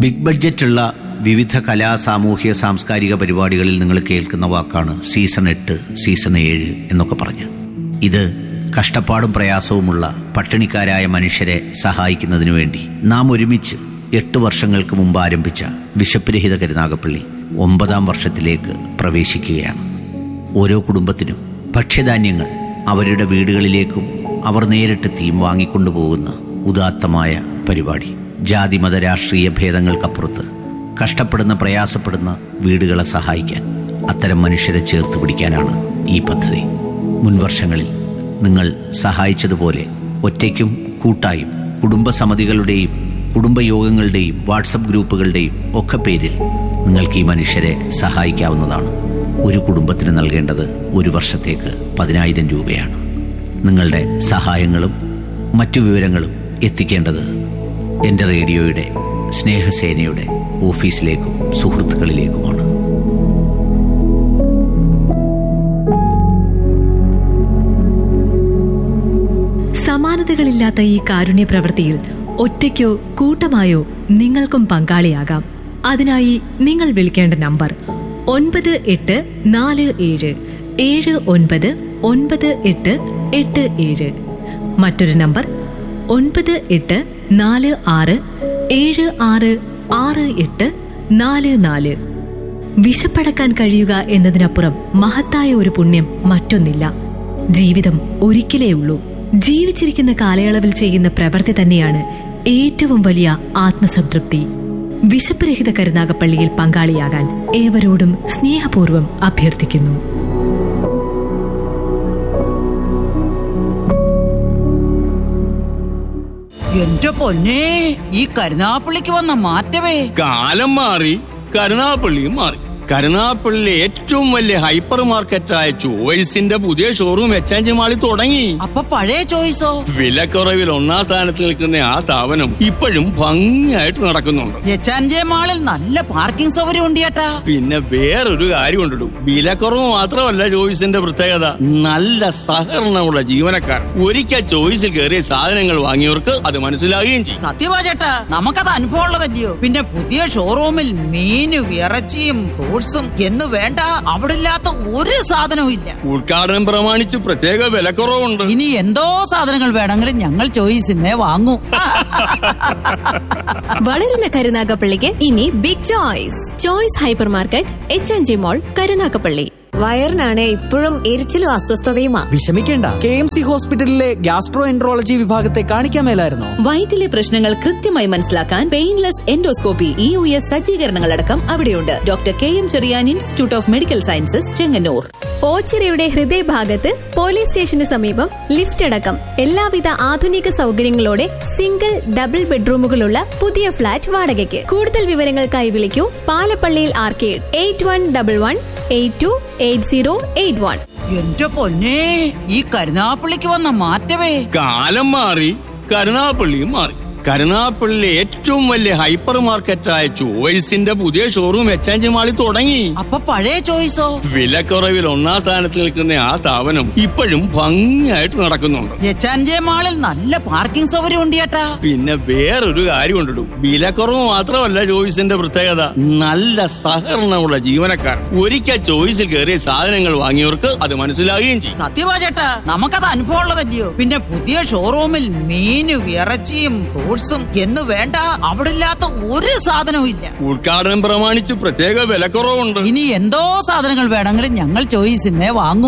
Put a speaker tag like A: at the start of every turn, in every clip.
A: Big ബഡ്ജറ്റുള്ള വിവിധ കലാ സാമൂഹ്യ സാംസ്കാരിക പരിപാടികളിൽ നിങ്ങൾ കേൾക്കുന്ന വാക്കാണ് സീസൺ എട്ട് സീസൺ ഏഴ് എന്നൊക്കെ പറഞ്ഞ് ഇത് കഷ്ടപ്പാടും പ്രയാസവുമുള്ള പട്ടിണിക്കാരായ മനുഷ്യരെ സഹായിക്കുന്നതിനു വേണ്ടി നാം ഒരുമിച്ച് എട്ട് വർഷങ്ങൾക്ക് മുമ്പ് ആരംഭിച്ച വിശപ്പ് രഹിത കരുനാഗപ്പള്ളി ഒമ്പതാം വർഷത്തിലേക്ക് പ്രവേശിക്കുകയാണ് ഓരോ കുടുംബത്തിനും ഭക്ഷ്യധാന്യങ്ങൾ അവരുടെ വീടുകളിലേക്കും അവർ നേരിട്ടെത്തിയും വാങ്ങിക്കൊണ്ടുപോകുന്ന ഉദാത്തമായ പരിപാടി ജാതി മത രാഷ്ട്രീയ ഭേദങ്ങൾക്കപ്പുറത്ത് കഷ്ടപ്പെടുന്ന പ്രയാസപ്പെടുന്ന വീടുകളെ സഹായിക്കാൻ അത്തരം മനുഷ്യരെ ചേർത്ത് പിടിക്കാനാണ് ഈ പദ്ധതി മുൻവർഷങ്ങളിൽ നിങ്ങൾ സഹായിച്ചതുപോലെ ഒറ്റയ്ക്കും കൂട്ടായും കുടുംബസമിതികളുടെയും കുടുംബയോഗങ്ങളുടെയും വാട്സപ്പ് ഗ്രൂപ്പുകളുടെയും ഒക്കെ പേരിൽ നിങ്ങൾക്ക് ഈ മനുഷ്യരെ സഹായിക്കാവുന്നതാണ് ഒരു കുടുംബത്തിന് നൽകേണ്ടത് ഒരു വർഷത്തേക്ക് പതിനായിരം രൂപയാണ് നിങ്ങളുടെ സഹായങ്ങളും മറ്റു വിവരങ്ങളും എത്തിക്കേണ്ടത് എൻ്റെ റേഡിയോയുടെ സ്നേഹസേനയുടെ ഓഫീസിലേക്കും സുഹൃത്തുക്കളിലേക്കുമാണ്
B: സമാനതകളില്ലാത്ത ഈ കാരുണ്യ പ്രവൃത്തിയിൽ ഒറ്റയ്ക്കോ കൂട്ടമായോ നിങ്ങൾക്കും പങ്കാളിയാകാം അതിനായി നിങ്ങൾ വിളിക്കേണ്ട നമ്പർ ഒൻപത് എട്ട് നാല് ഏഴ് ഏഴ് ഒൻപത് ഒൻപത് എട്ട് എട്ട് ഏഴ് മറ്റൊരു നമ്പർ ഒൻപത് എട്ട് നാല് ആറ് ഏഴ് ആറ് ആറ് എട്ട് നാല് നാല് വിശപ്പടക്കാൻ കഴിയുക എന്നതിനപ്പുറം മഹത്തായ ഒരു പുണ്യം മറ്റൊന്നില്ല ജീവിതം ഒരിക്കലേ ഉള്ളൂ ജീവിച്ചിരിക്കുന്ന കാലയളവിൽ ചെയ്യുന്ന പ്രവൃത്തി തന്നെയാണ് ഏറ്റവും വലിയ ആത്മസംതൃപ്തി വിശപ്പ് രഹിത കരുനാഗപ്പള്ളിയിൽ പങ്കാളിയാകാൻ ഏവരോടും സ്നേഹപൂർവ്വം അഭ്യർത്ഥിക്കുന്നു
C: എന്റെ പൊന്നേ ഈ കരുനാപ്പള്ളിക്ക് വന്ന മാറ്റമേ
D: കാലം മാറി കരുനാപ്പള്ളിയും മാറി കരുനാപ്പള്ളിയിലെ ഏറ്റവും വലിയ ഹൈപ്പർ മാർക്കറ്റായ ചോയ്സിന്റെ പുതിയ ഷോറൂം എച്ച് മാളിൽ തുടങ്ങി
C: അപ്പൊ പഴയ ചോയ്സോ
D: വിലക്കുറവിൽ ഒന്നാം സ്ഥാനത്ത് നിൽക്കുന്ന ആ സ്ഥാപനം ഇപ്പോഴും ഭംഗിയായിട്ട് നടക്കുന്നുണ്ട്
C: എച്ചാൻജെ മാളിൽ നല്ല പാർക്കിംഗ് സൗകര്യം ഉണ്ട് ചേട്ടാ
D: പിന്നെ വേറൊരു കാര്യം ഉണ്ടിടും വിലക്കുറവ് മാത്രമല്ല ചോയ്സിന്റെ പ്രത്യേകത നല്ല സഹകരണമുള്ള ജീവനക്കാർ ഒരിക്കൽ ചോയ്സിൽ കയറിയ സാധനങ്ങൾ വാങ്ങിയവർക്ക് അത് മനസ്സിലാകുകയും ചെയ്യും
C: സത്യമാ ചേട്ടാ നമുക്കത് അനുഭവം ഉള്ളതല്ലയോ പിന്നെ പുതിയ ഷോറൂമിൽ മീനും ഇറച്ചിയും ഫ്രൂട്ട്സും എന്ന് വേണ്ട അവിടെ ഇല്ലാത്ത ഒരു സാധനവും ഇല്ല
D: ഉദ്ഘാടനം പ്രമാണിച്ച് പ്രത്യേക വിലക്കുറവുണ്ട്
C: ഇനി എന്തോ സാധനങ്ങൾ വേണമെങ്കിലും ഞങ്ങൾ ചോയ്സിന്നേ വാങ്ങൂ
E: വളരുന്ന കരുനാഗപ്പള്ളിക്ക് ഇനി big choice choice hypermarket H N G mall Karunagappally
F: വയറിനാണ് ഇപ്പോഴും എരിച്ചിലും അസ്വസ്ഥതയുമാ
G: വിഷമിക്കേണ്ട കെ എം സി ഹോസ്പിറ്റലിലെ ഗ്യാസ്ട്രോ എൻട്രോളജി വിഭാഗത്തെ കാണിക്കാൻ മേലായിരുന്നോ
H: വയറ്റിലെ പ്രശ്നങ്ങൾ കൃത്യമായി മനസ്സിലാക്കാൻ painless endoscopy E U S സജ്ജീകരണങ്ങളടക്കം അവിടെയുണ്ട് doctor K M Cherian institute of medical sciences Chengannur
E: ഓച്ചിറയുടെ ഹൃദയഭാഗത്ത് പോലീസ് സ്റ്റേഷന് സമീപം ലിഫ്റ്റ് അടക്കം എല്ലാവിധ ആധുനിക സൗകര്യങ്ങളോടെ സിംഗിൾ ഡബിൾ ബെഡ്റൂമുകളുള്ള പുതിയ ഫ്ളാറ്റ് വാടകയ്ക്ക് കൂടുതൽ വിവരങ്ങൾക്കായി വിളിക്കൂ പാലപ്പള്ളിയിൽ arcade eight one double one eight two eight zero eight one
C: എന്റെ പൊന്നേ ഈ കരുനാപ്പള്ളിക്ക് വന്ന മാറ്റമേ
D: കാലം മാറി കരുനാപ്പള്ളിയും മാറി കരുനാപ്പള്ളിയിലെ ഏറ്റവും വലിയ ഹൈപ്പർ മാർക്കറ്റായ ചോയ്സിന്റെ പുതിയ ഷോറൂം എച്ച് മാളിൽ തുടങ്ങി
C: അപ്പൊ പഴയ ചോയ്സോ
D: വിലക്കുറവിൽ ഒന്നാം സ്ഥാനത്ത് നിൽക്കുന്ന ആ സ്ഥാപനം ഇപ്പോഴും ഭംഗിയായിട്ട് നടക്കുന്നുണ്ട്
C: എച്ചാൻജെ മാളിൽ നല്ല പാർക്കിംഗ് സൗകര്യം ഉണ്ട് ചേട്ടാ
D: പിന്നെ വേറൊരു കാര്യം ഉണ്ടിടും വിലക്കുറവ് മാത്രമല്ല ചോയ്സിന്റെ പ്രത്യേകത നല്ല സഹകരണമുള്ള ജീവനക്കാർ ഒരിക്കൽ ചോയ്സിൽ കയറിയ സാധനങ്ങൾ വാങ്ങിയവർക്ക് അത് മനസ്സിലാകുകയും ചെയ്യും
C: സത്യമാ ചേട്ടാ നമുക്കത് അനുഭവം ഉള്ളതല്ലയോ പിന്നെ പുതിയ ഷോറൂമിൽ മീനും ഇറച്ചിയും ഫ്രൂട്ട്സും എന്ന് വേണ്ട അവിടെ ഇല്ലാത്ത ഒരു സാധനവും ഇല്ല
D: ഉദ്ഘാടനം പ്രമാണിച്ച് പ്രത്യേക വിലക്കുറവുണ്ട്
C: ഇനി എന്തോ സാധനങ്ങൾ വേണമെങ്കിലും ഞങ്ങൾ ചോയ്സിന്നേ വാങ്ങൂ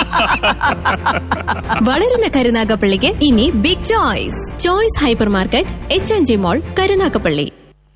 E: വളരുന്ന കരുനാഗപ്പള്ളിക്ക് ഇനി big choice choice hypermarket H N G mall Karunagappally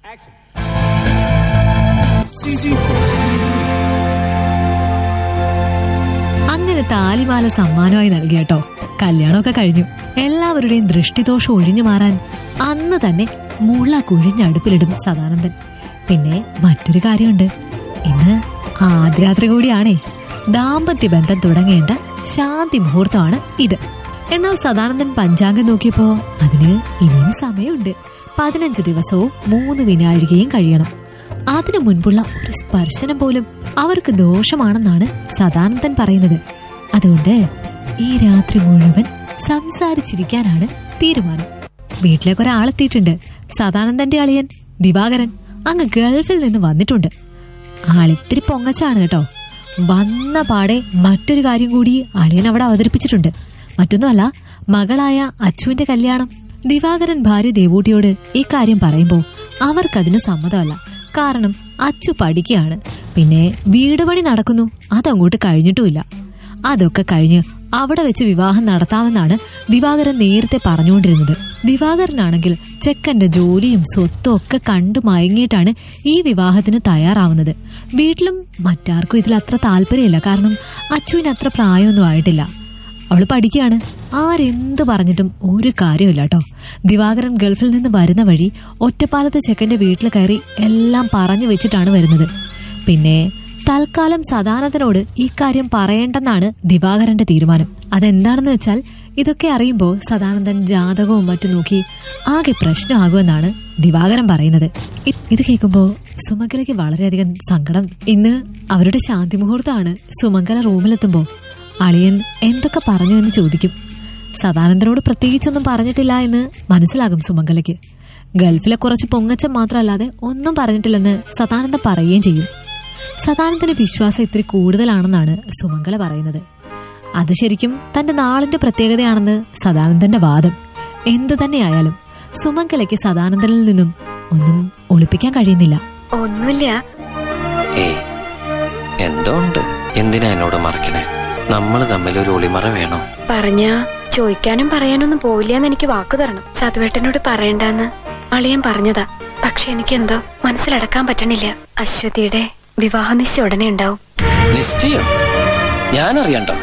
B: അങ്ങനെ താലിമാല സമ്മാനമായി നൽകിയട്ടോ കല്യാണമൊക്കെ കഴിഞ്ഞു എല്ലാവരുടെയും ദൃഷ്ടിദോഷം ഒഴിഞ്ഞു മാറാൻ അന്ന് തന്നെ മുള കുഴിഞ്ഞടുപ്പിലിടും സദാനന്ദൻ പിന്നെ മറ്റൊരു കാര്യമുണ്ട് ഇന്ന് ആദ്യരാത്രി കൂടിയാണേ ദാമ്പത്യ ബന്ധം തുടങ്ങേണ്ട ശാന്തി മുഹൂർത്തമാണ് ഇത് എന്നാൽ സദാനന്ദൻ പഞ്ചാംഗം നോക്കിയപ്പോ അതിന് ഇനിയും സമയമുണ്ട് പതിനഞ്ച് ദിവസവും മൂന്ന് വിനാഴികയും കഴിയണം അതിനു മുൻപുള്ള ഒരു സ്പർശനം പോലും അവർക്ക് ദോഷമാണെന്നാണ് സദാനന്ദൻ പറയുന്നത് അതുകൊണ്ട് ഈ രാത്രി മുഴുവൻ സംസാരിച്ചിരിക്കാനാണ് തീരുമാനം വീട്ടിലേക്ക് ഒരാളെത്തിയിട്ടുണ്ട് സദാനന്ദന്റെ അളിയൻ ദിവാകരൻ അങ്ങ് ഗൾഫിൽ നിന്ന് വന്നിട്ടുണ്ട് ആളിത്തിരി പൊങ്ങച്ചാണ് കേട്ടോ വന്ന പാടെ മറ്റൊരു കാര്യം കൂടി അളിയൻ അവിടെ അവതരിപ്പിച്ചിട്ടുണ്ട് മറ്റൊന്നുമല്ല മകളായ അച്ചുവിന്റെ കല്യാണം ദിവാകരൻ ഭാര്യ ദേവൂട്ടിയോട് ഈ കാര്യം പറയുമ്പോ അവർക്കതിന് സമ്മതമല്ല കാരണം അച്ചു പഠിക്കുകയാണ് പിന്നെ വീട് പണി നടക്കുന്നു അതങ്ങോട്ട് കഴിഞ്ഞിട്ടുമില്ല അതൊക്കെ കഴിഞ്ഞ് അവിടെ വെച്ച് വിവാഹം നടത്താമെന്നാണ് ദിവാകരൻ നേരത്തെ പറഞ്ഞുകൊണ്ടിരുന്നത് ദിവാകരനാണെങ്കിൽ ചെക്കന്റെ ജോലിയും സ്വത്തും ഒക്കെ കണ്ടു മയങ്ങിയിട്ടാണ് ഈ വിവാഹത്തിന് തയ്യാറാവുന്നത് വീട്ടിലും മറ്റാർക്കും ഇതിൽ അത്ര താല്പര്യമില്ല കാരണം അച്ചുവിന് അത്ര പ്രായമൊന്നും ആയിട്ടില്ല അവള് പഠിക്കുകയാണ് ആരെന്ത് പറഞ്ഞിട്ടും ഒരു കാര്യമില്ല കേട്ടോ ദിവാകരൻ ഗൾഫിൽ നിന്ന് വരുന്ന വഴി ഒറ്റപ്പാലത്തെ ചെക്കന്റെ വീട്ടിൽ കയറി എല്ലാം പറഞ്ഞു വെച്ചിട്ടാണ് വരുന്നത് പിന്നെ തൽക്കാലം സദാനന്ദനോട് ഈ കാര്യം പറയേണ്ടെന്നാണ് ദിവാകരന്റെ തീരുമാനം അതെന്താണെന്ന് വെച്ചാൽ ഇതൊക്കെ അറിയുമ്പോ സദാനന്ദൻ ജാതകവും മറ്റും നോക്കി ആകെ പ്രശ്നമാകുമെന്നാണ് ദിവാകരൻ പറയുന്നത് ഇ- ഇത് കേൾക്കുമ്പോ സുമംഗലയ്ക്ക് വളരെയധികം സങ്കടം ഇന്ന് അവരുടെ ശാന്തി മുഹൂർത്തമാണ് സുമംഗല റൂമിലെത്തുമ്പോ അളിയൻ എന്തൊക്കെ പറഞ്ഞു എന്ന് ചോദിക്കും സദാനന്ദനോട് പ്രത്യേകിച്ചൊന്നും പറഞ്ഞിട്ടില്ല എന്ന് മനസ്സിലാകും സുമംഗലയ്ക്ക് ഗൾഫിലെ കുറച്ച് പൊങ്ങച്ചം മാത്രമല്ലാതെ ഒന്നും പറഞ്ഞിട്ടില്ലെന്ന് സദാനന്ദൻ പറയുകയും ചെയ്യും സദാനന്ദന് വിശ്വാസം ഇത്തിരി കൂടുതലാണെന്നാണ് സുമംഗല പറയുന്നത് അത് ശരിക്കും തന്റെ നാളിന്റെ പ്രത്യേകതയാണെന്ന് സദാനന്ദന്റെ വാദം എന്തു തന്നെയായാലും സുമംഗലയ്ക്ക് സദാനന്ദനിൽ നിന്നും ഒന്നും ഒളിപ്പിക്കാൻ കഴിയുന്നില്ല
I: ഒന്നുമില്ല
J: ഏ എന്തോ ഉണ്ട് എന്തിനാ എന്നോട് മറക്കണേ നമ്മൾ തമ്മിൽ ഒരു ഒളിമറ വേണം
I: പറഞ്ഞ ചോദിക്കാനും പറയാനൊന്നും പോവില്ലെന്ന് എനിക്ക് വാക്കു തരണം സതുവേട്ടനോട് പറയണ്ടെന്ന് അളിയൻ പറഞ്ഞതാ പക്ഷെ എനിക്ക് എന്തോ മനസ്സിലടക്കാൻ പറ്റണില്ല അശ്വതിയുടെ വിവാഹ നിശ്ചയം ഉടനെ ഉണ്ടാവും
J: നിശ്ചയം ഞാൻ അറിയണ്ടോ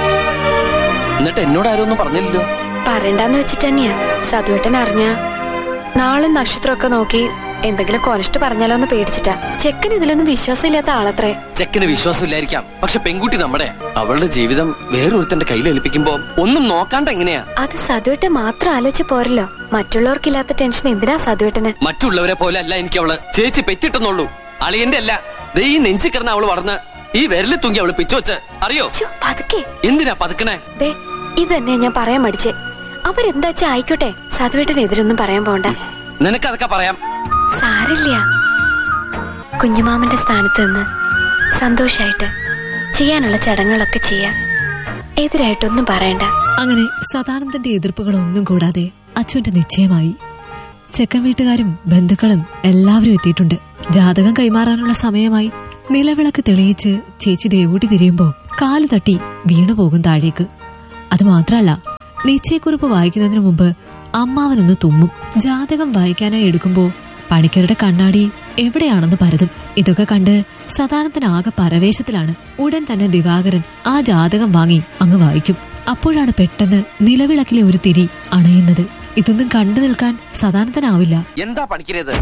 J: എന്നിട്ട് എന്നോട് ആരും ഒന്നും പറഞ്ഞില്ലല്ലോ
I: പറയണ്ടെന്ന് വെച്ചിട്ട് തന്നെയാ സതുവേട്ടൻ അറിഞ്ഞ നാളെ നക്ഷത്രമൊക്കെ നോക്കി എന്തെങ്കിലും കൊനിഷ്ട് പറഞ്ഞാലോ എന്ന് പേടിച്ചിട്ടാ ചെക്കൻ ഇതിലൊന്നും വിശ്വാസമില്ലാത്ത ആളത്രേ
J: ചെക്കന് വിശ്വാസമില്ലായിരിക്കാം പക്ഷെ പെൺകുട്ടി നമ്മുടെ അവളുടെ ജീവിതം വേറൊരുത്തന്റെ കയ്യിൽ ഏൽപ്പിക്കുമ്പോ ഒന്നും നോക്കാണ്ട് എങ്ങനെയാ
I: അത് സതുവേട്ടൻ മാത്രം ആലോചിച്ച് പോരല്ലോ മറ്റുള്ളവർക്കില്ലാത്ത ടെൻഷൻ എന്തിനാ സതുവേട്ടന്
J: മറ്റുള്ളവരെ പോലെ അല്ല എനിക്ക് അവള് ചേച്ചി പെറ്റിട്ടെന്നുള്ളൂ അളിയന്റെ അല്ല ദേ ഈ നെഞ്ചി കിടന്ന് അവള് വളർന്ന് ഈ വിരലിൽ തൂങ്ങി അവള് പിച്ചു വെച്ച് അറിയോ
I: ചോ, പതുക്കെ
J: എന്തിനാ പതുക്കണേ
I: ദേ ഇത് തന്നെയാ ഞാൻ പറയാൻ മടിച്ചേ അവരെന്താച്ചാ ആയിക്കോട്ടെ സതുവേട്ടനെതിരൊന്നും പറയാൻ പോണ്ട
J: നിനക്കതൊക്കെ പറയാം
I: സാരില്ല കുഞ്ഞുമാമന്റെ സ്ഥാനത്ത് നിന്ന് സന്തോഷായിട്ട് ചെയ്യാനുള്ള ചടങ്ങുകളൊക്കെ ചെയ്യാം എതിരായിട്ടൊന്നും പറയണ്ട
B: അങ്ങനെ സദാനന്ദന്റെ എതിർപ്പുകളൊന്നും കൂടാതെ അച്ചുവിന്റെ നിശ്ചയമായി ചെക്കൻ വീട്ടുകാരും ബന്ധുക്കളും എല്ലാവരും എത്തിയിട്ടുണ്ട് ജാതകം കൈമാറാനുള്ള സമയമായി നിലവിളക്ക് തെളിയിച്ച് ചേച്ചി ദേവൂട്ടി തിരിയുമ്പോ കാല് തട്ടി വീണുപോകും താഴേക്ക് അത് മാത്രല്ല നിശ്ചയക്കുറിപ്പ് വായിക്കുന്നതിന് മുമ്പ് അമ്മാവനൊന്ന് തുമ്മും ജാതകം വായിക്കാനായി എടുക്കുമ്പോ പണിക്കരുടെ കണ്ണാടി എവിടെയാണെന്ന് പരതും ഇതൊക്കെ കണ്ട് സദാനന്ദൻ ആകെ പരവേശത്തിലാണ് ഉടൻ തന്നെ ദിവാകരൻ ആ ജാതകം വാങ്ങി അങ്ങ് വായിക്കും അപ്പോഴാണ് പെട്ടെന്ന് നിലവിളക്കിലെ ഒരു തിരി അണയുന്നത് ഇതൊന്നും കണ്ടു നിൽക്കാൻ സദാനന്ദനാവില്ല
J: എന്താ പണിക്കരുത്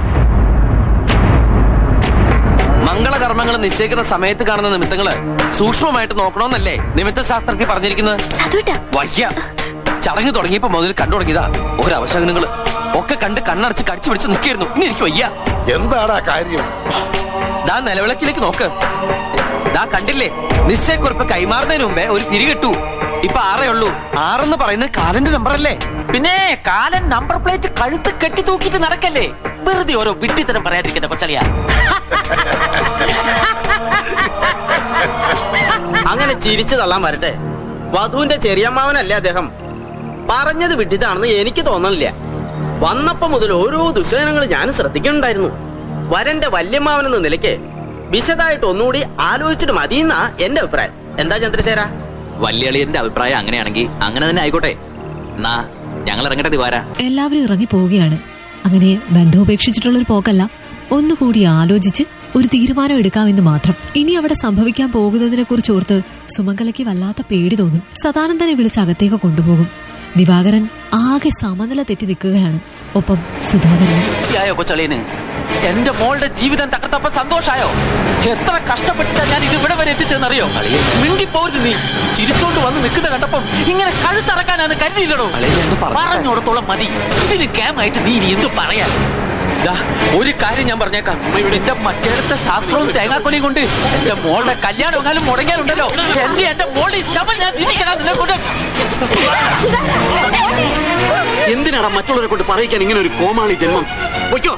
J: മംഗളകർമ്മങ്ങൾ നിശ്ചയിക്കുന്ന സമയത്ത് കാണുന്ന നിമിത്തങ്ങള് സൂക്ഷ്മമായിട്ട് നോക്കണമെന്നല്ലേ നിമിത്ത ശാസ്ത്രത്തിൽ പറഞ്ഞിരിക്കുന്നത്
I: സതുവേട്ട
J: വയ്യ ചടങ്ങ് തുടങ്ങിയപ്പോ മുതൽ കണ്ടു തുടങ്ങിയതാ ഓരോ അവശകനങ്ങള് ഒക്കെ കണ്ട് കണ്ണടച്ച് കടിച്ചു പിടിച്ച് നിൽക്കായിരുന്നു ഇനി എനിക്ക് വയ്യ
K: എന്താടാ കാര്യം
J: ദാ നിലവിളക്കിലേക്ക് നോക്ക് ദാ കണ്ടില്ലേ നിശ്ചയക്കുറിപ്പ് കൈമാറുന്നതിന് മുമ്പേ ഒരു തിരി കെട്ടു ഇപ്പൊ ആറേ ഉള്ളൂ ആറെന്ന് പറയുന്നത് കാലന്റെ നമ്പർ അല്ലേ
L: പിന്നെ കാലൻ നമ്പർ പ്ലേറ്റ് കഴുത്ത് കെട്ടി തൂക്കിയിട്ട് നടക്കല്ലേ വെറുതെ ഓരോ വിട്ടിത്തരം പറയാതിരിക്കുന്ന കൊച്ചളിയാ
M: അങ്ങനെ ചിരിച്ചു തള്ളാൻ വരട്ടെ വധുവിന്റെ ചെറിയമ്മാവനല്ലേ അദ്ദേഹം പറഞ്ഞത് വിട്ടിട്ടാണെന്ന് എനിക്ക് തോന്നണില്ല വന്നപ്പോ മുതൽ ഓരോ ദുശകനങ്ങൾ ഞാൻ ശ്രദ്ധിക്കുന്നുണ്ടായിരുന്നു വരന്റെ വല്യമ്മാവനെന്ന നിലയ്ക്ക് വിശദമായിട്ട് ഒന്നുകൂടി ആലോചിച്ചിട്ട് മതിയെന്നാ എന്റെ അഭിപ്രായം എന്താ ചന്ദ്രശേര
L: വല്യളിയന്റെ അഭിപ്രായം അങ്ങനെയാണെങ്കിൽ അങ്ങനെ തന്നെ ആയിക്കോട്ടെ എന്നാ ഞങ്ങൾ ഇറങ്ങട്ടെ ദിവാര
B: എല്ലാവരും ഇറങ്ങി പോവുകയാണ് അങ്ങനെ ബന്ധം ഉപേക്ഷിച്ചിട്ടുള്ളൊരു പോക്കല്ല ഒന്നുകൂടി ആലോചിച്ച് ഒരു തീരുമാനം എടുക്കാമെന്ന് മാത്രം ഇനി അവിടെ സംഭവിക്കാൻ പോകുന്നതിനെ കുറിച്ച് ഓർത്ത് സുമംഗലയ്ക്ക് വല്ലാത്ത പേടി തോന്നും സദാനന്ദനെ വിളിച്ച് അകത്തേക്ക് കൊണ്ടുപോകും ദിവാകരൻ ആകെ സമനില തെറ്റി നിൽക്കുകയാണ് ഒപ്പം സുധാകരനും
L: ായോ കൊച്ചളിയന് എന്റെ മോളുടെ ജീവിതം തകർത്തപ്പോ സന്തോഷായോ എത്ര കഷ്ടപ്പെട്ടിട്ടാ ഞാൻ ഇത് ഇവിടെ വരെ എത്തിച്ചെന്നറിയോ മിണ്ടിപ്പോരുത് നീ ചിരിച്ചോണ്ട് വന്ന് നിൽക്കുന്ന കണ്ടപ്പം ഇങ്ങനെ കഴുത്തറക്കാനാണ് കരുതിയില്ലടോ പറഞ്ഞോടത്തോളം മതി ഇതിന് ക്യാമായിട്ട് നീ ഇനി എന്ത് പറയാൻ ദാ, ഒരു കാര്യം ഞാൻ പറഞ്ഞേക്കാം ഇവിടെ എന്റെ മറ്റേടത്തെ ശാസ്ത്രവും തേങ്ങാക്കൊലയും കൊണ്ട് എന്റെ മോളുടെ കല്യാണം എങ്ങാനും മുടങ്ങിയാലുണ്ടല്ലോ എന്റെ എന്റെ മോളുടെ ശവം ഞാൻ വിധിക്കണം നിന്നെ കൊണ്ട്
M: എന്തിനാടാ മറ്റുള്ളവരെ കൊണ്ട് പറയിക്കാൻ ഇങ്ങനെ ഒരു കോമാളി ജന്മം പൊയ്ക്കോ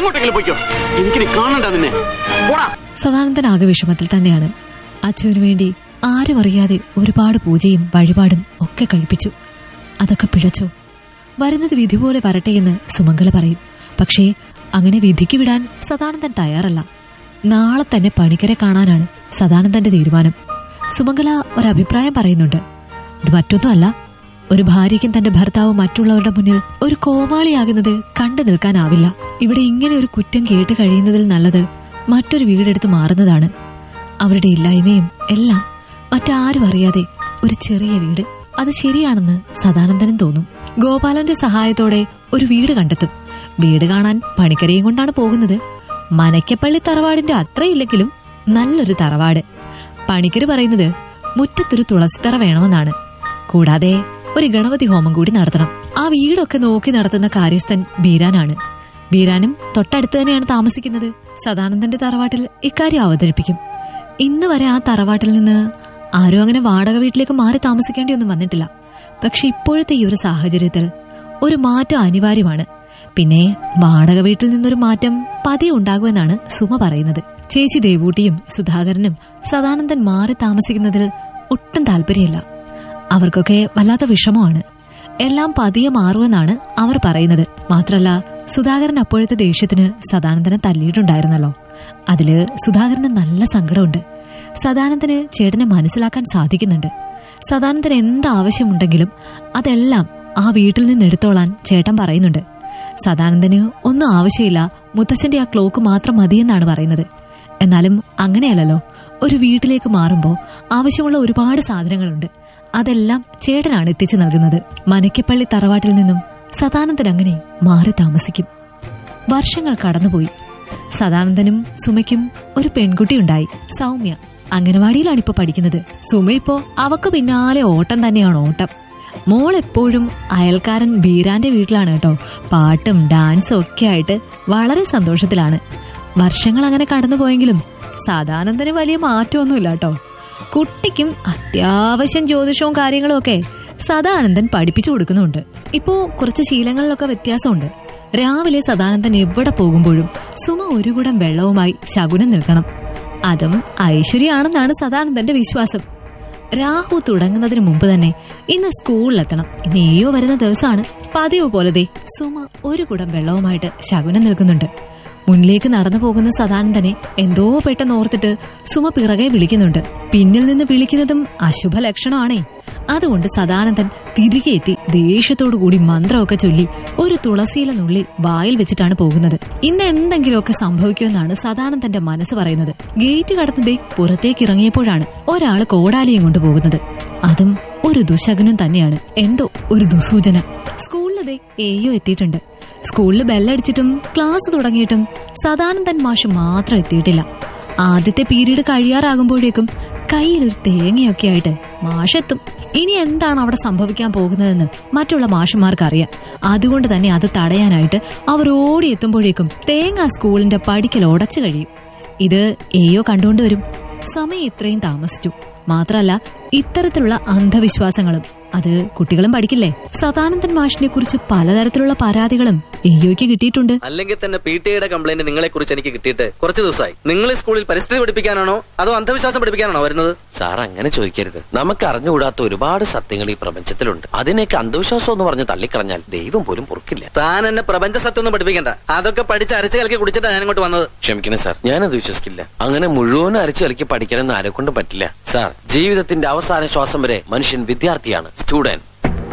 M: എങ്ങോട്ടെങ്കിലും പോയിക്കോ എനിക്കിനി കാണണ്ട നിന്നെ പോടാ
B: സദാനന്ദൻ ആകെ വിഷമത്തിൽ തന്നെയാണ് അച്ഛനു വേണ്ടി ആരും അറിയാതെ ഒരുപാട് പൂജയും വഴിപാടും ഒക്കെ കഴിപ്പിച്ചു അതൊക്കെ പിഴച്ചോ വരുന്നത് വിധി പോലെ വരട്ടെ എന്ന് സുമംഗല പറയും പക്ഷേ അങ്ങനെ വിധിക്ക് വിടാൻ സദാനന്ദൻ തയ്യാറല്ല നാളെ തന്നെ പണിക്കരെ കാണാനാണ് സദാനന്ദന്റെ തീരുമാനം സുമംഗല ഒരഭിപ്രായം പറയുന്നുണ്ട് ഇത് മറ്റൊന്നുമല്ല ഒരു ഭാര്യയ്ക്കും തന്റെ ഭർത്താവ് മറ്റുള്ളവരുടെ മുന്നിൽ ഒരു കോമാളിയാകുന്നത് കണ്ടു നിൽക്കാനാവില്ല ഇവിടെ ഇങ്ങനെ ഒരു കുറ്റം കേട്ട് കഴിയുന്നതിൽ നല്ലത് മറ്റൊരു വീടെടുത്ത് മാറുന്നതാണ് അവരുടെ ഇല്ലായ്മയും എല്ലാം മറ്റാരും അറിയാതെ ഒരു ചെറിയ വീട് അത് ശരിയാണെന്ന് സദാനന്ദനും തോന്നും ഗോപാലന്റെ സഹായത്തോടെ ഒരു വീട് കണ്ടെത്തും വീട് കാണാൻ പണിക്കരെയും കൊണ്ടാണ് പോകുന്നത് മനക്കപ്പള്ളി തറവാടിന്റെ അത്രയില്ലെങ്കിലും നല്ലൊരു തറവാട് പണിക്കര് പറയുന്നത് മുറ്റത്തൊരു തുളസിത്തറ വേണമെന്നാണ് കൂടാതെ ഒരു ഗണപതി ഹോമം കൂടി നടത്തണം ആ വീടൊക്കെ നോക്കി നടത്തുന്ന കാര്യസ്ഥൻ ബീരാനാണ് ബീരാനും തൊട്ടടുത്ത് തന്നെയാണ് താമസിക്കുന്നത് സദാനന്ദന്റെ തറവാട്ടിൽ ഇക്കാര്യം അവതരിപ്പിക്കും ഇന്ന് വരെ ആ തറവാട്ടിൽ നിന്ന് ആരും അങ്ങനെ വാടക വീട്ടിലേക്ക് മാറി താമസിക്കേണ്ടിയൊന്നും വന്നിട്ടില്ല പക്ഷെ ഇപ്പോഴത്തെ ഈ ഒരു സാഹചര്യത്തിൽ ഒരു മാറ്റം അനിവാര്യമാണ് പിന്നെ വാടക വീട്ടിൽ നിന്നൊരു മാറ്റം പതിയെ ഉണ്ടാകുമെന്നാണ് സുമ പറയുന്നത് ചേച്ചി ദേവൂട്ടിയും സുധാകരനും സദാനന്ദൻ മാറി താമസിക്കുന്നതിൽ ഒട്ടും താല്പര്യമില്ല അവർക്കൊക്കെ വല്ലാത്ത വിഷമമാണ് എല്ലാം പതിയെ മാറുമെന്നാണ് അവർ പറയുന്നത് മാത്രല്ല സുധാകരൻ അപ്പോഴത്തെ ദേഷ്യത്തിന് സദാനന്ദനെ തല്ലിയിട്ടുണ്ടായിരുന്നല്ലോ അതില് സുധാകരന് നല്ല സങ്കടമുണ്ട് സദാനന്ദന് ചേട്ടനെ മനസ്സിലാക്കാൻ സാധിക്കുന്നുണ്ട് സദാനന്ദന് എന്ത് ആവശ്യമുണ്ടെങ്കിലും അതെല്ലാം ആ വീട്ടിൽ നിന്ന് എടുത്തോളാൻ ചേട്ടൻ പറയുന്നുണ്ട് സദാനന്ദന് ഒന്നും ആവശ്യമില്ല മുത്തച്ഛന്റെ ആ ക്ലോക്ക് മാത്രം മതിയെന്നാണ് പറയുന്നത് എന്നാലും അങ്ങനെയല്ലല്ലോ ഒരു വീട്ടിലേക്ക് മാറുമ്പോൾ ആവശ്യമുള്ള ഒരുപാട് സാധനങ്ങളുണ്ട് അതെല്ലാം ചേട്ടനാണ് എത്തിച്ചു നൽകുന്നത് മനക്കപ്പള്ളി തറവാട്ടിൽ നിന്നും സദാനന്ദൻ അങ്ങനെ മാറി താമസിക്കും വർഷങ്ങൾ കടന്നുപോയി സദാനന്ദനും സുമയ്ക്കും ഒരു പെൺകുട്ടിയുണ്ടായി സൗമ്യ അംഗനവാടിയിലാണ് ഇപ്പൊ പഠിക്കുന്നത് സുമ ഇപ്പോ അവക്ക് പിന്നാലെ ഓട്ടം തന്നെയാണ് ഓട്ടം മോൾ എപ്പോഴും അയൽക്കാരൻ ബീരാന്റെ വീട്ടിലാണ് കേട്ടോ പാട്ടും ഡാൻസും ഒക്കെ ആയിട്ട് വളരെ സന്തോഷത്തിലാണ് വർഷങ്ങൾ അങ്ങനെ കടന്നുപോയെങ്കിലും സദാനന്ദന് വലിയ മാറ്റമൊന്നുമില്ല കേട്ടോ കുട്ടിക്കും അത്യാവശ്യം ജ്യോതിഷവും കാര്യങ്ങളും ഒക്കെ സദാനന്ദൻ പഠിപ്പിച്ചു കൊടുക്കുന്നുണ്ട് ഇപ്പോ കുറച്ച് ശീലങ്ങളിലൊക്കെ വ്യത്യാസമുണ്ട് രാവിലെ സദാനന്ദൻ എവിടെ പോകുമ്പോഴും സുമ ഒരു കുടം വെള്ളവുമായി ശകുനം നിൽക്കണം അതും ഐശ്വര്യാണെന്നാണ് സദാനന്ദന്റെ വിശ്വാസം രാഹു തുടങ്ങുന്നതിന് മുമ്പ് തന്നെ ഇന്ന് സ്കൂളിലെത്തണം ഇന്ന് ഏയോ വരുന്ന ദിവസമാണ് പതിവ് പോലെ ദേ സുമ ഒരു കുടം വെള്ളവുമായിട്ട് ശകുനം നിൽക്കുന്നുണ്ട് മുന്നിലേക്ക് നടന്നു പോകുന്ന സദാനന്ദനെ എന്തോ പെട്ടെന്ന് ഓർത്തിട്ട് സുമ പിറകെ വിളിക്കുന്നുണ്ട് പിന്നിൽ നിന്ന് വിളിക്കുന്നതും അശുഭ ലക്ഷണമാണേ അതുകൊണ്ട് സദാനന്ദൻ തിരികെ എത്തി ദേഷ്യത്തോടു കൂടി മന്ത്രമൊക്കെ ചൊല്ലി ഒരു തുളസിയില നുള്ളി വായിൽ വെച്ചിട്ടാണ് പോകുന്നത് ഇന്ന് എന്തെങ്കിലുമൊക്കെ സംഭവിക്കുമെന്നാണ് സദാനന്ദന്റെ മനസ്സ് പറയുന്നത് ഗേറ്റ് കടന്നതേ പുറത്തേക്ക് ഇറങ്ങിയപ്പോഴാണ് ഒരാള് കോടാലിയും കൊണ്ട് പോകുന്നത് അതും ഒരു ദുശകുനം തന്നെയാണ് എന്തോ ഒരു ദുസൂചന സ്കൂളിലതേ ഏയോ എത്തിയിട്ടുണ്ട് സ്കൂളിൽ ബെല്ലടിച്ചിട്ടും ക്ലാസ് തുടങ്ങിയിട്ടും സദാനന്ദൻ മാഷ് മാത്രം എത്തിയിട്ടില്ല ആദ്യത്തെ പീരീഡ് കഴിയാറാകുമ്പോഴേക്കും കയ്യിലൊരു തേങ്ങയൊക്കെ ആയിട്ട് മാഷെത്തും ഇനി എന്താണ് അവിടെ സംഭവിക്കാൻ പോകുന്നതെന്ന് മറ്റുള്ള മാഷന്മാർക്ക് അറിയാം അതുകൊണ്ട് തന്നെ അത് തടയാനായിട്ട് അവർ ഓടിയെത്തുമ്പോഴേക്കും തേങ്ങ സ്കൂളിന്റെ പടിക്കൽ ഉടച്ചു കഴിയും ഇത് ഏയോ കണ്ടുകൊണ്ടുവരും സമയം ഇത്രയും താമസിച്ചു മാത്രല്ല ഇത്തരത്തിലുള്ള അന്ധവിശ്വാസങ്ങളും അത് കുട്ടികളും പഠിക്കില്ലേ സദാനന്ദൻ മാഷിനെ കുറിച്ച് പലതരത്തിലുള്ള പരാതികളും എയ്യോയ്ക്ക് കിട്ടിയിട്ടുണ്ട്
M: അല്ലെങ്കിൽ തന്നെ പി ടി ഐയുടെ കംപ്ലൈന്റ് നിങ്ങളെ കുറിച്ച് എനിക്ക് കിട്ടിയിട്ട് കുറച്ച് ദിവസമായി നിങ്ങൾ ഈ സ്കൂളിൽ പരിസ്ഥിതി പഠിപ്പിക്കാനാണോ അതോ അന്ധവിശ്വാസം പഠിപ്പിക്കാനാണോ വരുന്നത്
J: സാർ അങ്ങനെ ചോദിക്കരുത് നമുക്ക് അറിഞ്ഞുകൂടാത്ത ഒരുപാട് സത്യങ്ങൾ ഈ പ്രപഞ്ചത്തിലുണ്ട് അതിനെയൊക്കെ അന്ധവിശ്വാസം എന്ന് പറഞ്ഞ് തള്ളിക്കളഞ്ഞാൽ ദൈവം പോലും പൊറുക്കില്ല
M: താൻ എന്നെ പ്രപഞ്ച സത്യം ഒന്നും പഠിപ്പിക്കണ്ട അതൊക്കെ പഠിച്ച് അരച്ച് കലക്കി കുടിച്ചിട്ടാണ് ഞാൻ ഇങ്ങോട്ട് വന്നത്
J: ക്ഷമിക്കണം സാർ ഞാനത് വിശ്വസിക്കില്ല അങ്ങനെ മുഴുവൻ അരച്ചു കലക്കി പഠിക്കണമെന്ന് ആരെ കൊണ്ടും പറ്റില്ല സാർ ജീവിതത്തിന്റെ അവസാന ശ്വാസം വരെ മനുഷ്യൻ വിദ്യാർത്ഥിയാണ് സ്റ്റുഡന്റ്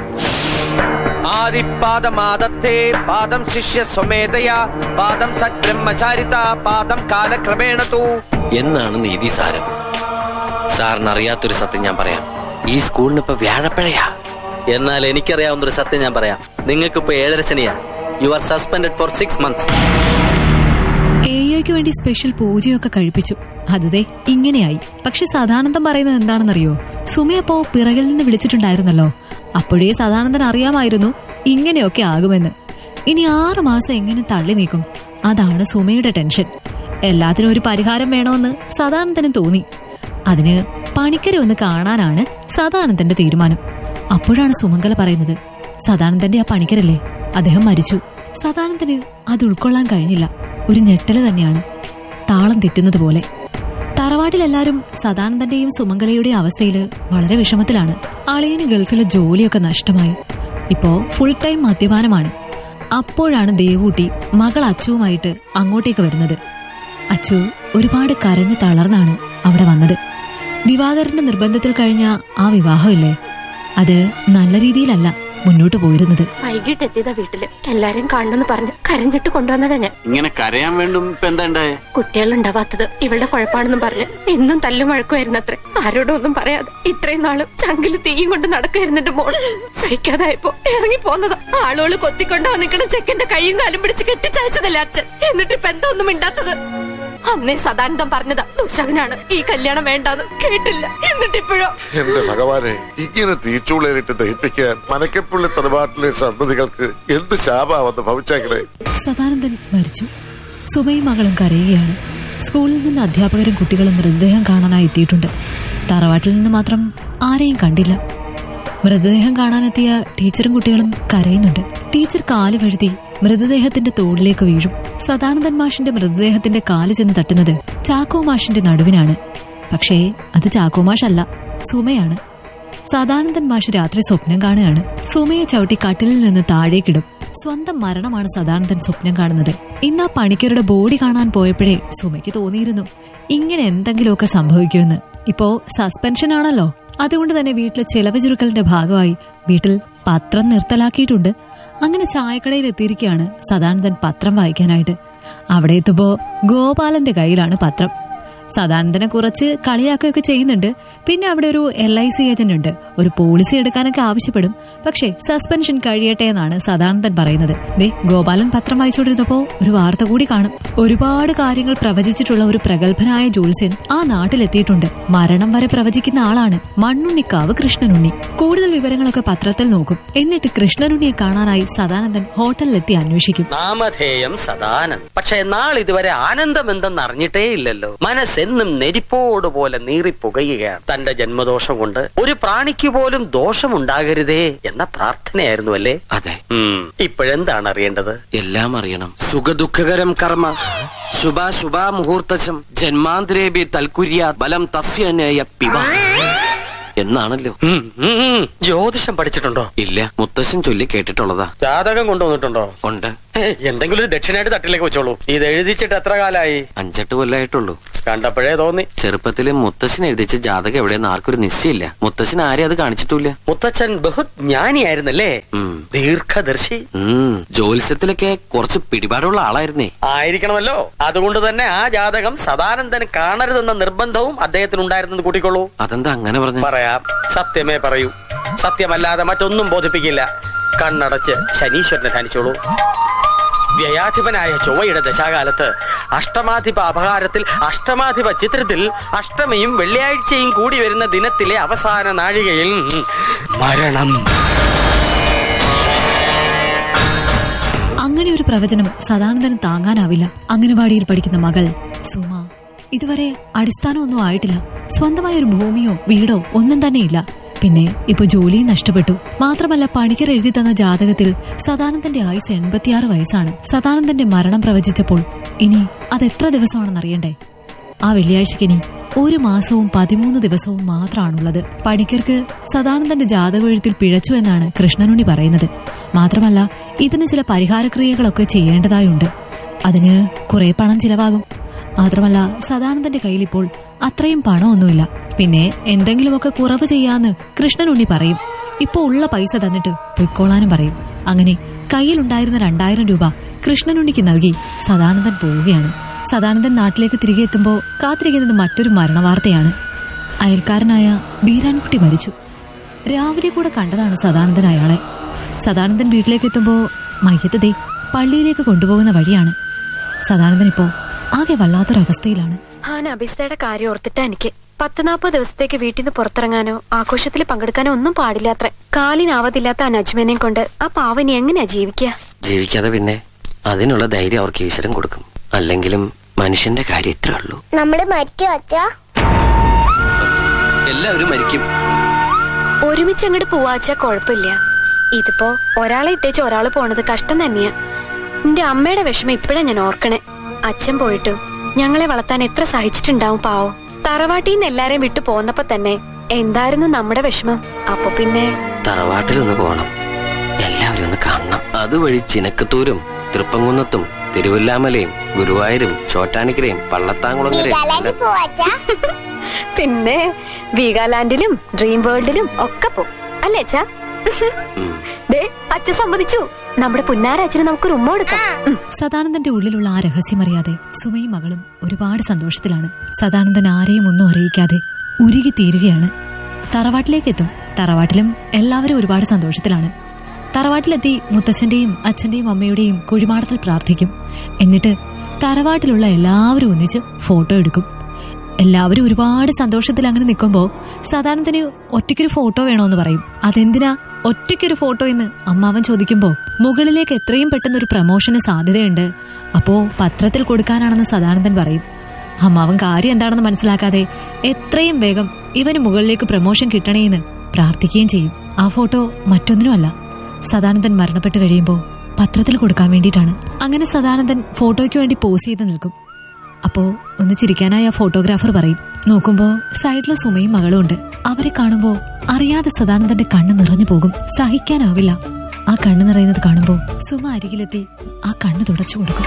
J: ആദിപാദമാദത്തെ പാദം ശിഷ്യ സ്വമേധയ പാദം സദ്ബ്രഹ്മചാരിത പാദം കാലക്രമേണ തൂ എന്നാണ് നീതിസാരം സാറിന് അറിയാത്തൊരു സത്യം ഞാൻ പറയാം ഈ സ്കൂളിന് ഇപ്പൊ വ്യാഴപ്പിഴയാ
M: എന്നാൽ എനിക്കറിയാവുന്ന ഒരു സത്യം ഞാൻ പറയാം നിങ്ങൾക്ക് ഇപ്പൊ ഏഴര ശനിയാ you are suspended for six months
B: എയ്യോയ്ക്ക് വേണ്ടി സ്പെഷ്യൽ പൂജയൊക്കെ കഴിപ്പിച്ചു അതേ ഇങ്ങനെയായി പക്ഷെ സദാനന്ദൻ പറയുന്നത് എന്താണെന്നറിയോ സുമയപ്പോ പിറകിൽ നിന്ന് വിളിച്ചിട്ടുണ്ടായിരുന്നല്ലോ അപ്പോഴേ സദാനന്ദൻ അറിയാമായിരുന്നു ഇങ്ങനെയൊക്കെ ആകുമെന്ന് ഇനി ആറു മാസം എങ്ങനെ തള്ളി നീക്കും അതാണ് സുമയുടെ ടെൻഷൻ എല്ലാത്തിനും ഒരു പരിഹാരം വേണമെന്ന് സദാനന്ദനും തോന്നി അതിന് പണിക്കരെ ഒന്ന് കാണാനാണ് സദാനന്ദന്റെ തീരുമാനം അപ്പോഴാണ് സുമംഗല പറയുന്നത് സദാനന്ദന്റെ ആ പണിക്കരല്ലേ അദ്ദേഹം മരിച്ചു സദാനന്ദന് അത് ഉൾക്കൊള്ളാൻ കഴിഞ്ഞില്ല
K: ഒരു ഞെട്ടല് തന്നെയാണ് താളം തെറ്റുന്നത് പോലെ തറവാട്ടിലെല്ലാരും സദാനന്ദന്റെയും സുമംഗലയുടെയും അവസ്ഥയില് വളരെ വിഷമത്തിലാണ് അളിയന് ഗൾഫിലെ ജോലിയൊക്കെ നഷ്ടമായി ഇപ്പോ ഫുൾ ടൈം മദ്യപാനമാണ് അപ്പോഴാണ് ദേവൂട്ടി മകൾ അച്ചുവുമായിട്ട് അങ്ങോട്ടേക്ക് വരുന്നത് അച്ചു ഒരുപാട് കരഞ്ഞു തളർന്നാണ് അവിടെ വന്നത് ദിവാകരന്റെ നിർബന്ധത്തിൽ കഴിഞ്ഞ ആ വിവാഹമില്ലേ അത് നല്ല രീതിയിലല്ല മുന്നോട്ട് പോയിരുന്നത്
N: വൈകിട്ട് എത്തിയതാ വീട്ടില് എല്ലാരും കാണണമെന്ന് പറഞ്ഞ് കരഞ്ഞിട്ട് കൊണ്ടുവന്നതാ ഞാൻ
J: ഇങ്ങനെ കരയാൻ വേണ്ടും ഇപ്പൊ എന്താ ഉണ്ടായേ
N: കുട്ടികളുണ്ടാവാത്തത് ഇവളുടെ കുഴപ്പാണെന്നും പറഞ്ഞ് എന്നും തല്ലും വഴക്കുമായിരുന്നു അത്രേ ആരോടും ഒന്നും പറയാതെ ഇത്രയും നാളും ചങ്കില് തീയും കൊണ്ട് നടക്കായിരുന്നു എന്റെ മോള് സഹിക്കാതായപ്പോ ഇറങ്ങി പോന്നതാ ആളുകള് കൊത്തിക്കൊണ്ടോ നിൽക്കണ ചെക്കന്റെ കൈയും കാലും പിടിച്ച് കെട്ടിച്ചയച്ചതല്ലേ അച്ഛൻ എന്നിട്ട് ഇപ്പൊ എന്താ ഒന്നും മിണ്ടാത്തത് അന്നേ സദാനന്ദം പറഞ്ഞതാ ദുശകനാണ് ഈ കല്യാണം വേണ്ടാന്ന് കേട്ടില്ല എന്നിട്ടിപ്പോഴോ
O: എന്റെ ഭഗവാനെ ഇങ്ങനെ തീച്ചൂളയിലിട്ട് ദഹിപ്പിക്കാൻ മനക്കപ്പുള്ളി തറവാട്ടിലെ സന്തതികൾക്ക് എന്ത് ശാപാവെന്ന് ഭവിച്ചേക്കണേ
K: സദാനന്ദൻ മരിച്ചു സുമയും മകളും കരയുകയാണ് സ്കൂളിൽ നിന്ന് അധ്യാപകരും കുട്ടികളും മൃതദേഹം കാണാനായി എത്തിയിട്ടുണ്ട് തറവാട്ടിൽ നിന്ന് മാത്രം ആരെയും കണ്ടില്ല മൃതദേഹം കാണാനെത്തിയ ടീച്ചറും കുട്ടികളും കരയുന്നുണ്ട് ടീച്ചർ കാല് വഴുതി മൃതദേഹത്തിന്റെ തോളിലേക്ക് വീഴും സദാനന്ദൻ മാഷിന്റെ മൃതദേഹത്തിന്റെ കാല് ചെന്ന് തട്ടുന്നത് ചാക്കോ മാഷിന്റെ നടുവിനാണ് പക്ഷേ അത് ചാക്കോ മാഷല്ല സുമയാണ് സദാനന്ദൻ മാഷ് രാത്രി സ്വപ്നം കാണുകയാണ് സുമയെ ചവിട്ടി കട്ടിലിൽ നിന്ന് താഴേക്കിടും സ്വന്തം മരണമാണ് സദാനന്ദൻ സ്വപ്നം കാണുന്നത് ഇന്ന് ആ പണിക്കരുടെ ബോഡി കാണാൻ പോയപ്പോഴേ സുമയ്ക്ക് തോന്നിയിരുന്നു ഇങ്ങനെ എന്തെങ്കിലുമൊക്കെ സംഭവിക്കുമെന്ന് ഇപ്പോ സസ്പെൻഷൻ ആണല്ലോ അതുകൊണ്ട് തന്നെ വീട്ടിലെ ചെലവ് ചുരുക്കലിന്റെ ഭാഗമായി വീട്ടിൽ പത്രം നിർത്തലാക്കിയിട്ടുണ്ട് അങ്ങനെ ചായക്കടയിൽ എത്തിയിരിക്കുകയാണ് സദാനന്ദൻ പത്രം വായിക്കാനായിട്ട് അവിടെ എത്തുമ്പോ ഗോപാലന്റെ കയ്യിലാണ് പത്രം സദാനന്ദനെ കുറച്ച് കളിയാക്കുകയൊക്കെ ചെയ്യുന്നുണ്ട് പിന്നെ അവിടെ ഒരു എൽ ഐ സി ഏജന്റ് ഉണ്ട് ഒരു പോളിസി എടുക്കാനൊക്കെ ആവശ്യപ്പെടും പക്ഷേ സസ്പെൻഷൻ കഴിയട്ടെ എന്നാണ് സദാനന്ദൻ പറയുന്നത് ദേ ഗോപാലൻ പത്രം വായിച്ചുകൊണ്ടിരുന്നപ്പോ ഒരു വാർത്ത കൂടി കാണും ഒരുപാട് കാര്യങ്ങൾ പ്രവചിച്ചിട്ടുള്ള ഒരു പ്രഗത്ഭനായ ജോത്സ്യൻ ആ നാട്ടിലെത്തിയിട്ടുണ്ട് മരണം വരെ പ്രവചിക്കുന്ന ആളാണ് മണ്ണുണ്ണിക്കാവ് കൃഷ്ണനുണ്ണി കൂടുതൽ വിവരങ്ങളൊക്കെ പത്രത്തിൽ നോക്കും എന്നിട്ട് കൃഷ്ണനുണ്ണിയെ കാണാനായി സദാനന്ദൻ ഹോട്ടലിലെത്തി അന്വേഷിക്കും
M: നാമധേയം സദാനന്ദ് പക്ഷെ നാളിതുവരെ ആനന്ദം എന്തെന്ന് അറിഞ്ഞിട്ടേ ഇല്ലല്ലോ മനസ്സെന്നും നെരിപ്പോട് പോലെ നീറിപ്പുകയുകയാണ് തന്റെ ജന്മദോഷം കൊണ്ട് ഒരു പ്രാണിക്ക് പോലും ദോഷമുണ്ടാകരുതേ എന്ന പ്രാർത്ഥനയായിരുന്നു അല്ലേ
J: അതെ
M: ഇപ്പോഴെന്താണ് അറിയേണ്ടത്
J: എല്ലാം അറിയണം സുഖദുഃഖകരം കർമ്മ ശുഭാശുഭ മുഹൂർത്തം ജന്മാന്തരേബി തൽക്കുര്യ ബലം തസ്യനയ പിവ എന്നാണല്ലോ
M: ഉം, ഉം, ഉം. ജ്യോതിഷം പഠിച്ചിട്ടുണ്ടോ
J: ഇല്ല മുത്തശ്ശൻ ചൊല്ലി കേട്ടിട്ടുള്ളതാ
M: ജാതകം കൊണ്ടുവന്നിട്ടുണ്ടോ
J: ഉണ്ട്
M: ഏയ്, എന്തെങ്കിലും ഒരു ദക്ഷിണായിട്ട് തട്ടിലേക്ക് വെച്ചോളൂ ഇത് എഴുതിച്ചിട്ട് എത്ര കാലായി
J: അഞ്ചെട്ട് കൊല്ലായിട്ടുള്ളൂ
M: കണ്ടപ്പോഴേ തോന്നി
J: ചെറുപ്പത്തില് മുത്തശ്ശൻ എഴുതിച്ച ജാതകം എവിടെയെന്ന് ആർക്കൊരു നിശ്ചയില്ല മുത്തശ്ശൻ ആരെയും അത് കാണിച്ചിട്ടില്ല
M: മുത്തച്ഛൻ ബഹുജ്ഞാനിയായിരുന്നല്ലേ ദീർഘദർശി
J: ഉം ജോത്സ്യത്തിലൊക്കെ കുറച്ച് പിടിപാടുള്ള ആളായിരുന്നേ
M: ആയിരിക്കണമല്ലോ അതുകൊണ്ട് തന്നെ ആ ജാതകം സദാനന്ദന് കാണരുതെന്ന നിർബന്ധവും അദ്ദേഹത്തിന് ഉണ്ടായിരുന്നെന്ന് കൂട്ടിക്കൊള്ളൂ
J: അതെന്താ അങ്ങനെ പറഞ്ഞു
M: പറയാം സത്യമേ പറയൂ സത്യമല്ലാതെ മറ്റൊന്നും ബോധിപ്പിക്കില്ല കണ്ണടച്ച് ശനീശ്വരനെ ധ്യാനിച്ചോളൂ വ്യയാധിപനായ ചൊവ്വയുടെ ദശാകാലത്ത് അഷ്ടമാധിപ അപകാരത്തിൽ അഷ്ടമാധിപ ചിത്രത്തിൽ അഷ്ടമിയും വെള്ളിയാഴ്ചയും കൂടി വരുന്ന ദിനത്തിലെ അവസാന നാഴികയിൽ മരണം
K: അങ്ങനെ ഒരു പ്രവചനം സദാനന്ദന് താങ്ങാനാവില്ല അംഗനവാടിയിൽ പഠിക്കുന്ന മകൾ സുമ ഇതുവരെ അടിസ്ഥാനമൊന്നും ആയിട്ടില്ല സ്വന്തമായ ഒരു ഭൂമിയോ വീടോ ഒന്നും തന്നെയില്ല പിന്നെ ഇപ്പൊ ജോലിയും നഷ്ടപ്പെട്ടു മാത്രമല്ല പണിക്കർ എഴുതി തന്ന ജാതകത്തിൽ സദാനന്ദന്റെ ആയുസ് എൺപത്തിയാറ് വയസ്സാണ് സദാനന്ദന്റെ മരണം പ്രവചിച്ചപ്പോൾ ഇനി അതെത്ര ദിവസമാണെന്ന് അറിയണ്ടേ ആ വെള്ളിയാഴ്ചക്ക് ഇനി ഒരു മാസവും പതിമൂന്ന് ദിവസവും മാത്രമാണുള്ളത് പണിക്കർക്ക് സദാനന്ദന്റെ ജാതകമെഴുത്തിൽ പിഴച്ചു എന്നാണ് കൃഷ്ണനുണ്ണി പറയുന്നത് മാത്രമല്ല ഇതിന് ചില പരിഹാരക്രിയകളൊക്കെ ചെയ്യേണ്ടതായുണ്ട് അതിന് കുറെ പണം ചിലവാകും മാത്രമല്ല സദാനന്ദന്റെ കയ്യിൽ ഇപ്പോൾ അത്രയും പണമൊന്നുമില്ല പിന്നെ എന്തെങ്കിലുമൊക്കെ കുറവ് ചെയ്യാന്ന് കൃഷ്ണനുണ്ണി പറയും ഇപ്പോ ഉള്ള പൈസ തന്നിട്ട് പൊയ്ക്കോളാനും പറയും അങ്ങനെ കയ്യിലുണ്ടായിരുന്ന രണ്ടായിരം രൂപ കൃഷ്ണനുണ്ണിക്ക് നൽകി സദാനന്ദൻ പോവുകയാണ് സദാനന്ദൻ നാട്ടിലേക്ക് തിരികെ എത്തുമ്പോൾ കാത്തിരിക്കുന്നത് മറ്റൊരു മരണവാർത്തയാണ് അയൽക്കാരനായ ബീരാൻകുട്ടി മരിച്ചു രാവിലെ കൂടെ കണ്ടതാണ് സദാനന്ദൻ അയാളെ സദാനന്ദൻ വീട്ടിലേക്ക് എത്തുമ്പോ മയ്യത്ത് ദേ പള്ളിയിലേക്ക് കൊണ്ടുപോകുന്ന വഴിയാണ് സദാനന്ദൻ ഇപ്പോ ആകെ വല്ലാത്തൊരവസ്ഥയിലാണ്
I: ആ നബിസ്തയുടെ കാര്യം ഓർത്തിട്ടാ എനിക്ക് പത്ത് നാൽപ്പത് ദിവസത്തേക്ക് വീട്ടിൽ നിന്ന് പുറത്തിറങ്ങാനോ ആഘോഷത്തിൽ പങ്കെടുക്കാനോ ഒന്നും പാടില്ലാത്രേ കാലിനാവതില്ലാത്ത ആ നജ്മനെയും കൊണ്ട് ആ പാവനി എങ്ങനെയാ ജീവിക്കുക
J: ജീവിക്കാതെ പിന്നെ അതിനുള്ള ധൈര്യം അവർക്ക് ഈശ്വരൻ കൊടുക്കും അല്ലെങ്കിലും മനുഷ്യന്റെ കാര്യം ഇത്രേ ഉള്ളൂ
P: നമ്മള് മരിക്കും അച്ഛാ
J: എല്ലാവരും മരിക്കും
I: ഒരുമിച്ച് അങ്ങോട്ട് പോവാച്ചാ കുഴപ്പമില്ല ഇതിപ്പോ ഒരാളെ ഇട്ടേച്ച് ഒരാള് പോണത് കഷ്ടം തന്നെയാ എന്റെ അമ്മയുടെ വിഷമം ഇപ്പഴാ ഞാൻ ഓർക്കണേ അച്ഛൻ പോയിട്ടു ഞങ്ങളെ വളർത്താൻ എത്ര സഹിച്ചിട്ടുണ്ടാവും പാവം തറവാട്ടിൽ നിന്ന് എല്ലാരെയും വിട്ടു പോന്നപ്പോ തന്നെ എന്തായിരുന്നു നമ്മുടെ വിഷമം അപ്പൊ പിന്നെ
J: തറവാട്ടിലൊന്ന് പോണം എല്ലാവരും ഒന്ന് കാണണം അതുവഴി ചിനക്കത്തൂരും തൃപ്പങ്കുന്നത്തും തിരുവല്ലാമലയും ഗുരുവായൂരും ചോറ്റാനിക്കരയും പള്ളത്താങ്കുളങ്ങരയും
I: പിന്നെ വീഗാലാൻഡിലും ഡ്രീം വേൾഡിലും ഒക്കെ പോ അല്ലേ അച്ഛാ ദേ അച്ഛൻ സമ്മതിച്ചു നമ്മുടെ പുന്നാര അച്ഛന് നമുക്കൊരു ഉമ്മ കൊടുക്കാം ഉം.
K: സദാനന്ദന്റെ ഉള്ളിലുള്ള ആ രഹസ്യമറിയാതെ സുമയും മകളും ഒരുപാട് സന്തോഷത്തിലാണ് സദാനന്ദൻ ആരെയും ഒന്നും അറിയിക്കാതെ ഉരുകി തീരുകയാണ് തറവാട്ടിലേക്ക് എത്തും തറവാട്ടിലും എല്ലാവരും ഒരുപാട് സന്തോഷത്തിലാണ് തറവാട്ടിലെത്തി മുത്തച്ഛന്റെയും അച്ഛന്റെയും അമ്മയുടെയും കുഴിമാടത്തിൽ പ്രാർത്ഥിക്കും എന്നിട്ട് തറവാട്ടിലുള്ള എല്ലാവരും ഒന്നിച്ച് ഫോട്ടോ എടുക്കും എല്ലാവരും ഒരുപാട് സന്തോഷത്തിൽ അങ്ങനെ നിൽക്കുമ്പോ സദാനന്ദന് ഒറ്റയ്ക്കൊരു ഫോട്ടോ വേണോന്ന് പറയും അതെന്തിനാ ഒറ്റയ്ക്കൊരു ഫോട്ടോ എന്ന് അമ്മാവൻ ചോദിക്കുമ്പോ മുകളിലേക്ക് എത്രയും പെട്ടെന്ന് ഒരു പ്രമോഷന് സാധ്യതയുണ്ട് അപ്പോ പത്രത്തിൽ കൊടുക്കാനാണെന്ന് സദാനന്ദൻ പറയും അമ്മാവൻ കാര്യം എന്താണെന്ന് മനസ്സിലാക്കാതെ എത്രയും വേഗം ഇവന് മുകളിലേക്ക് പ്രമോഷൻ കിട്ടണേന്ന് പ്രാർത്ഥിക്കുകയും ചെയ്യും ആ ഫോട്ടോ മറ്റൊന്നിനുമല്ല സദാനന്ദൻ മരണപ്പെട്ട് കഴിയുമ്പോ പത്രത്തിൽ കൊടുക്കാൻ വേണ്ടിയിട്ടാണ് അങ്ങനെ സദാനന്ദൻ ഫോട്ടോയ്ക്ക് വേണ്ടി പോസ് ചെയ്ത് നിൽക്കും അപ്പോ ഒന്ന് ചിരിക്കാനായി ആ ഫോട്ടോഗ്രാഫർ പറയും നോക്കുമ്പോ സൈഡിൽ സുമയും മകളും ഉണ്ട് അവരെ കാണുമ്പോ അറിയാതെ സദാനന്ദന്റെ കണ്ണ് നിറഞ്ഞു പോകും സഹിക്കാനാവില്ല ആ കണ്ണ് നിറയുന്നത് കാണുമ്പോ സുമ അരികിലെത്തി ആ കണ്ണ് തുടച്ചു കൊടുക്കും